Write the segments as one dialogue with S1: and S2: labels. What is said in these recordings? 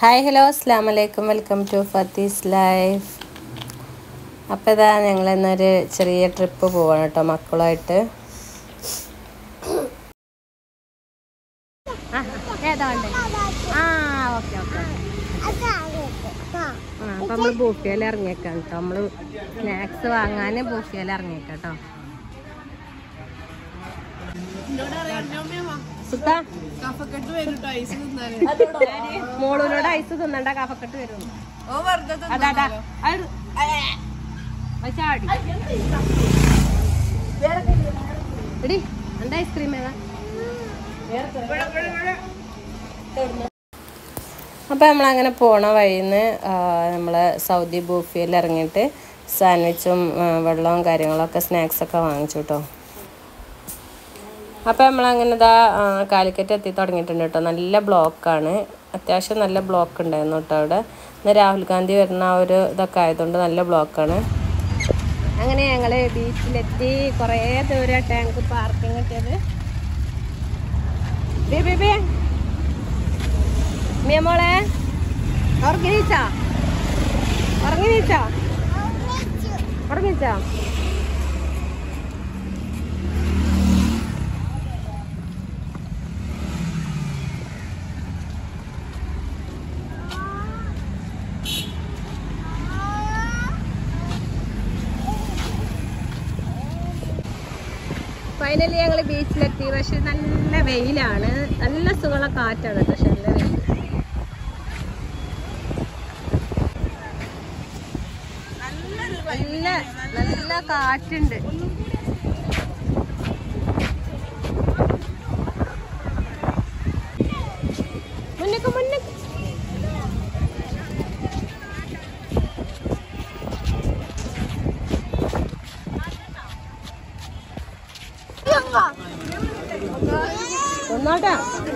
S1: Hi hello അസ്സാം വലൈക്കും welcome to ഫത്തീസ് life അപ്പോൾ ഇതാ ഞങ്ങൾ ഇന്നൊരു ചെറിയ ട്രിപ്പ് പോവാണ് കേട്ടോ മക്കളുമായിട്ട്
S2: ഏതാണ്ട് ആ ഓക്കെ ഓക്കെ ആ അപ്പം നമ്മൾ ബൂഫിയിൽ ഇറങ്ങിയേക്കാം കേട്ടോ നമ്മൾ സ്നാക്സ് വാങ്ങാൻ ബൂഫിയിൽ ഇറങ്ങിയേക്കാം കേട്ടോ സുത്താ മോളൂനോട് ഐസ് തിന്നണ്ട കഫക്കെട്ട് വരും അതാ ചാടി എടി എന്താ ഐസ്ക്രീം ഏതാ
S1: അപ്പോൾ നമ്മളങ്ങനെ പോണ വഴിയിൽ നിന്ന് നമ്മൾ സൗദി ബൂഫിയിൽ ഇറങ്ങിയിട്ട് സാൻഡ്വിച്ചും ആ, വെള്ളവും കാര്യങ്ങളൊക്കെ സ്നാക്സൊക്കെ വാങ്ങിച്ചു കേട്ടോ അപ്പോൾ നമ്മളങ്ങനെ ഇതാ ആ, കാലിക്കറ്റ് എത്തി തുടങ്ങിയിട്ടുണ്ട് കേട്ടോ നല്ല ബ്ലോക്കാണ് അത്യാവശ്യം നല്ല ബ്ലോക്ക് ഉണ്ടായിരുന്നു കേട്ടോ അവിടെ ഇന്ന് രാഹുൽ ഗാന്ധി വരുന്ന ആ ഒരു ഇതൊക്കെ ആയതുകൊണ്ട് നല്ല ബ്ലോക്കാണ്
S2: അങ്ങനെ ഞങ്ങള് ബീച്ചിലെത്തി കുറേ ദൂരം ടാങ്ക് പാർക്കിംഗ് കിട്ടിയത് ബേ ബേ ബേ മിയ മോളെ ഉറങ്ങി നീച്ചാ ഉറങ്ങി നീച്ചാ ഉറങ്ങിച്ചാ ഫൈനലി ഞങ്ങൾ ബീച്ചിലെത്തി പക്ഷെ നല്ല വെയിലാണ് നല്ല സുഖമുള്ള കാറ്റാണ് പക്ഷെ നല്ല വെയിൽ നല്ല നല്ല കാറ്റുണ്ട് മുന്നേക്ക് മുന്നേക്ക് ഒന്നോട്ടാ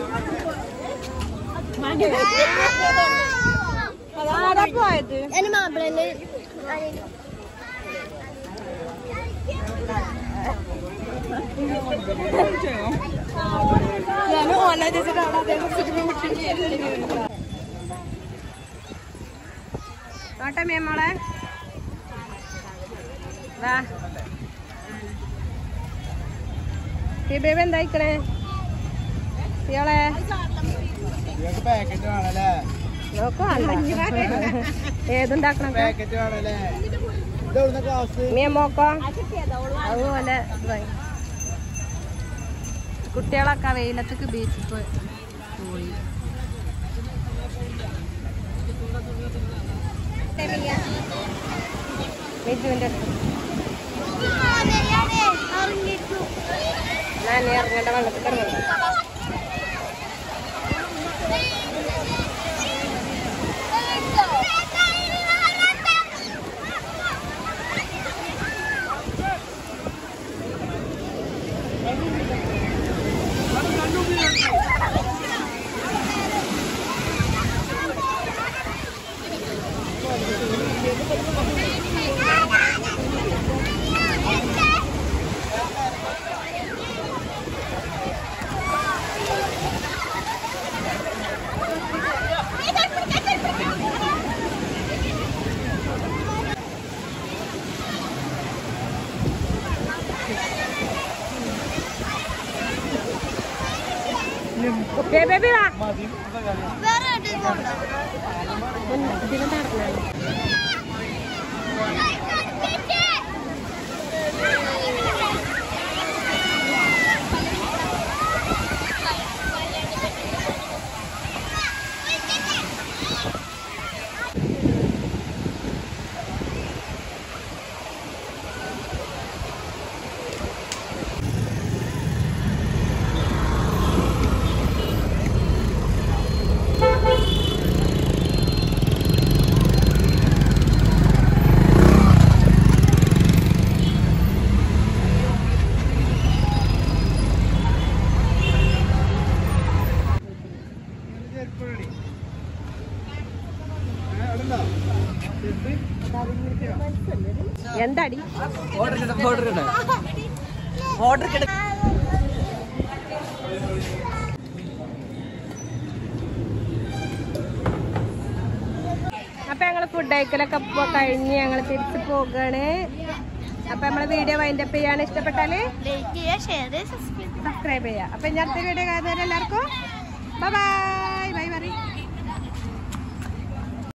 S2: ആരാ പോയത്
S3: എന്റെ മാപ്പിളന്റെ
S2: നോട്ടമ്മേ മോളെ വാ ഈ ബേബി എന്തായിക്കണേ ഇയാളെ
S4: പാക്കറ്റ് വേണല്ലേ
S2: നോക്കുവാ ഏതുണ്ടാക്കണം
S4: പാക്കറ്റ് വേണല്ലേ ഇതെവിടുന്ന ക്ലാസ്
S2: മീൻ മോക്കോ അതുപോലെ ഇതായി. കുട്ടികളൊക്കെ വെയിലത്തേക്ക് ബീച്ചിൽ പോയി പോയി ബീച്ചിൻ്റെ അടുത്ത് ഞാൻ ഇറങ്ങേണ്ട വെള്ളത്തിൽ ഇറങ്ങണ്ട ബേബി വാ
S3: വേറെ എവിടെയും പോണ്ട.
S2: ഇതിലും നടക്കണം എന്താടി ഞങ്ങൾ ഫുഡ് കഴിക്കലൊക്കെ ഇപ്പൊ കഴിഞ്ഞ് ഞങ്ങൾ തിരിച്ചു പോകാണ് അപ്പൊ നമ്മളെ വീഡിയോ വൈൻഡപ്പ് ചെയ്യാൻ ഇഷ്ടപ്പെട്ടാല്
S3: ലൈക്ക് ചെയ്യുക ഷെയർ ചെയ്യുക സബ്സ്ക്രൈബ് ചെയ്യുക
S2: സബ്സ്ക്രൈബ് ചെയ്യുക അപ്പൊ ഇനി അടുത്ത വീഡിയോ കാണുന്നവരെല്ലാവർക്കും ബൈ